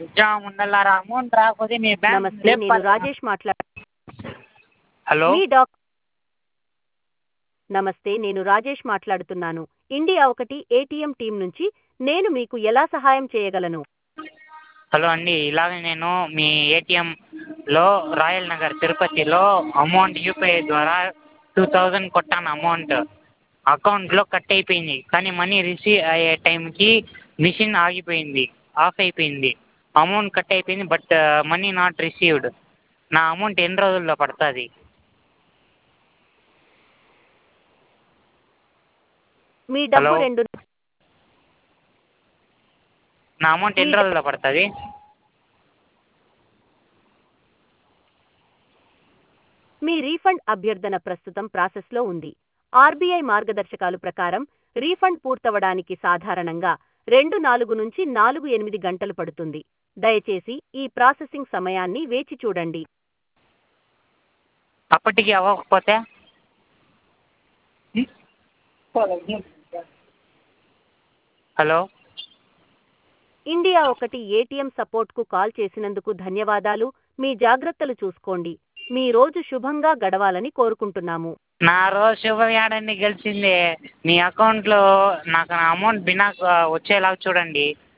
Exam ఉండాలారా amount రాకపోతే మీ bank నమస్తే నేను రాజేష్ మాట్లా హలో మీ డాక్ నమస్తే నేను రాజేష్ మాట్లాడుతున్నాను ఇండియా ఒకటి ఏటీఎం టీం నుంచి నేను మీకు ఎలా సహాయం చేయగలను హలో అండి ఇలాగ నేను మీ ఏటీఎంలో రాయల్ నగర్ తిరుపతిలో అమౌంట్ యూపీఐ ద్వారా టూ థౌజండ్ కొట్టాను అమౌంట్ అకౌంట్లో కట్ అయిపోయింది కానీ మనీ రిసీవ్ అయ్యే టైంకి మిషన్ ఆగిపోయింది ఆఫ్ అయిపోయింది అమౌంట్ కట్ అయిపోయింది బట్ మనీ నాట్ రిసీవ్డ్ నా అమౌంట్ ఎన్ని రోజుల్లో పడుతుంది మీ డబ్బు హలో. రెండు నా అమౌంట్ ఎన్ని రోజుల్లో పడుతుంది మీ రీఫండ్ అభ్యర్థన ప్రస్తుతం ప్రాసెస్లో ఉంది ఆర్బీఐ మార్గదర్శకాలు ప్రకారం రీఫండ్ పూర్తవడానికి సాధారణంగా రెండు నాలుగు నుంచి నాలుగు ఎనిమిది గంటలు పడుతుంది దయచేసి ఈ ప్రాసెసింగ్ సమయాన్ని వేచి చూడండి అప్పటికి అవ్వకపోతే హలో ఇండియా ఒకటి ఏటీఎం సపోర్ట్కు కాల్ చేసినందుకు ధన్యవాదాలు మీ జాగ్రత్తలు చూసుకోండి మీ రోజు శుభంగా గడవాలని కోరుకుంటున్నాము నా రోజు శుభయాడండి గెలిచింది మీ అకౌంట్లో నాకు నా అమౌంట్ బినా వచ్చేలాగా చూడండి